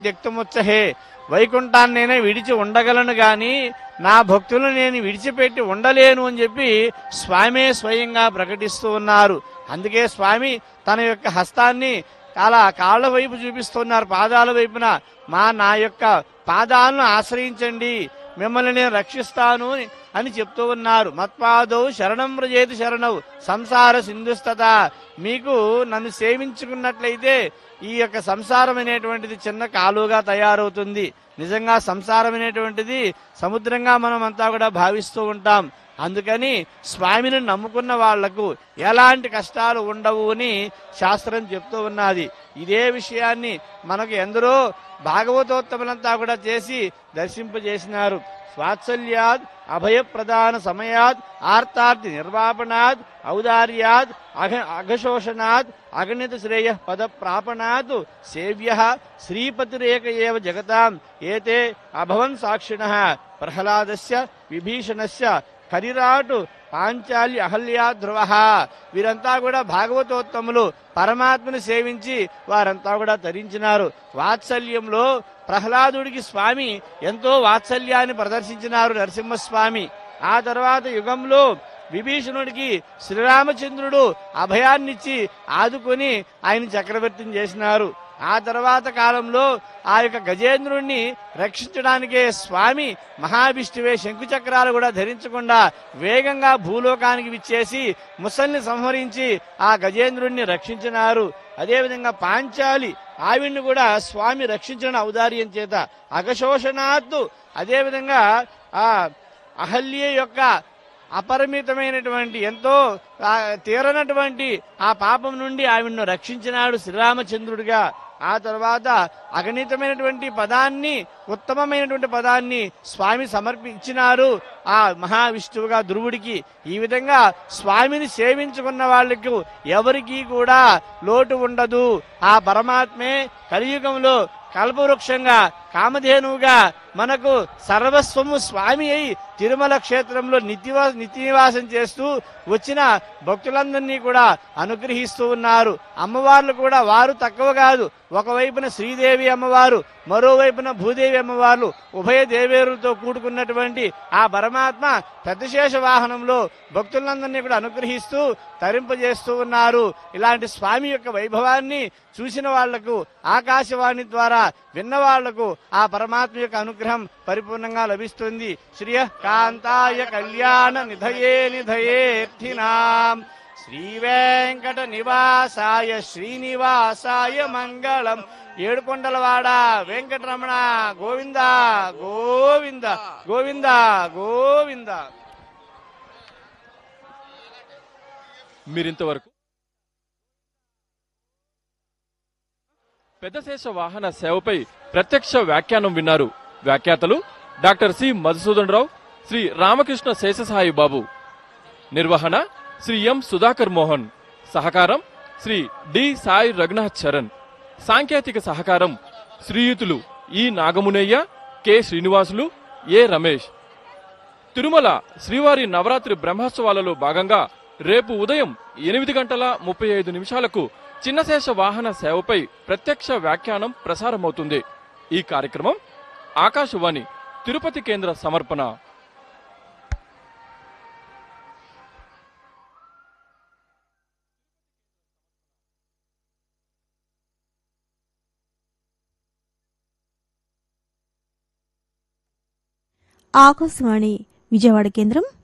త్యక్తముచ్చహే వైకుంఠాన్ని నేనే విడిచి ఉండగలను గాని నా భక్తులను నేను విడిచిపెట్టి ఉండలేను అని చెప్పి స్వామే స్వయంగా ప్రకటిస్తూ ఉన్నారు అందుకే స్వామి తన యొక్క హస్తాన్ని అలా కాళ్ళ వైపు చూపిస్తున్నారు పాదాల వైపున మా నా యొక్క పాదాలను ఆశ్రయించండి మిమ్మల్ని నేను రక్షిస్తాను అని చెప్తూ ఉన్నారు మత్పాదౌ శరణం వ్రజేతి శరణవు సంసార సింధుస్తత మీకు నన్ను సేవించుకున్నట్లయితే ఈ యొక్క సంసారం అనేటువంటిది చిన్న కాలువగా తయారవుతుంది నిజంగా సంసారం అనేటువంటిది సముద్రంగా మనం అంతా కూడా భావిస్తూ ఉంటాం అందుకని స్వామిని నమ్ముకున్న వాళ్లకు ఎలాంటి కష్టాలు ఉండవు అని శాస్త్రం చెప్తూ ఉన్నది ఇదే విషయాన్ని మనకు ఎందరో భాగవతోత్తములంతా కూడా చేసి దర్శింపజేసినారు స్వాత్సల్యాద్ అభయప్రదాన సమయాద్ ఆర్తార్థి నిర్వాపణాద్ ఔదార్యాద్ అఘ అఘశోషణాద్ అగణిత శ్రేయ పద ప్రాపణాత్ సేవ్య శ్రీపతిరేక ఏవ జగతాం ఏతే అభవన్ సాక్షిణ ప్రహ్లాదస్య విభీషణస్య కరిరాటు పాంచాలి అహల్యా ధ్రువ వీరంతా కూడా భాగవతోత్తములు పరమాత్మను సేవించి వారంతా కూడా తరించినారు వాత్సల్యంలో ప్రహ్లాదుడికి స్వామి ఎంతో వాత్సల్యాన్ని ప్రదర్శించినారు నరసింహస్వామి ఆ తర్వాత యుగంలో విభీషణుడికి శ్రీరామచంద్రుడు అభయాన్నిచ్చి ఆదుకొని ఆయన చక్రవర్తిని చేసినారు ఆ తర్వాత కాలంలో ఆ యొక్క గజేంద్రుణ్ణి రక్షించడానికే స్వామి మహావిష్ణువే శంకు చక్రాలు కూడా ధరించకుండా వేగంగా భూలోకానికి విచ్చేసి ముసల్ని సంహరించి ఆ గజేంద్రుణ్ణి రక్షించినారు అదేవిధంగా పాంచాలి ఆవిడ్ని కూడా స్వామి రక్షించిన ఔదార్యం చేత అగశోషణాత్తు అదేవిధంగా ఆ అహల్య యొక్క అపరిమితమైనటువంటి ఎంతో ఆ, తీరనటువంటి ఆ పాపం నుండి ఆవిడను రక్షించినాడు శ్రీరామచంద్రుడిగా ఆ తర్వాత అగణితమైనటువంటి పదాన్ని ఉత్తమమైనటువంటి పదాన్ని స్వామి సమర్పించినారు ఆ మహావిష్ణువుగా ధ్రువుడికి ఈ విధంగా స్వామిని సేవించుకున్న వాళ్ళకు ఎవరికీ కూడా లోటు ఉండదు ఆ పరమాత్మే కలియుగంలో కల్పవృక్షంగా కామధేనువుగా మనకు సర్వస్వము స్వామి అయి తిరుమల క్షేత్రంలో నిత్యవా నిత్య నివాసం చేస్తూ వచ్చిన భక్తులందరినీ కూడా అనుగ్రహిస్తూ ఉన్నారు అమ్మవార్లు కూడా వారు తక్కువ కాదు ఒకవైపున శ్రీదేవి అమ్మవారు మరోవైపున భూదేవి అమ్మవార్లు ఉభయ దేవేరులతో కూడుకున్నటువంటి ఆ పరమాత్మ పెద్దశేష వాహనంలో భక్తులందరినీ కూడా అనుగ్రహిస్తూ తరింపజేస్తూ ఉన్నారు ఇలాంటి స్వామి యొక్క వైభవాన్ని చూసిన వాళ్లకు ఆకాశవాణి ద్వారా విన్న వాళ్లకు ఆ పరమాత్మ యొక్క అనుగ్రహం పరిపూర్ణంగా లభిస్తుంది శ్రియ కాంతాయ కళ్యాణ నిధయే నిధయేర్థినాం శ్రీ వెంకట నివాసాయ శ్రీనివాసాయ మంగళం ఏడుకొండలవాడ వెంకటరమణ గోవింద గోవింద గోవింద గోవింద మీరింతవరకు పెద్దశేష వాహన సేవపై ప్రత్యక్ష వ్యాఖ్యానం విన్నారు వ్యాఖ్యాతలు డాక్టర్ సి మధుసూదన్ రావు శ్రీ రామకృష్ణ శేషసాయి బాబు నిర్వహణ శ్రీ ఎం సుధాకర్ మోహన్ సహకారం శ్రీ డి సాయి రఘునాథ్ చరణ్ సాంకేతిక సహకారం శ్రీయుతులు E Nagamunayya K Srinivasulu A Ramesh Tirumala శ్రీవారి నవరాత్రి బ్రహ్మోత్సవాలలో భాగంగా రేపు ఉదయం ఎనిమిది గంటల ముప్పై ఐదు నిమిషాలకు చిన్నశేష వాహన సేవపై ప్రత్యక్ష వ్యాఖ్యానం ప్రసారమవుతుంది ఈ కార్యక్రమం ఆకాశవాణి తిరుపతి కేంద్ర సమర్పణ ఆకాశవాణి విజయవాడ కేంద్రం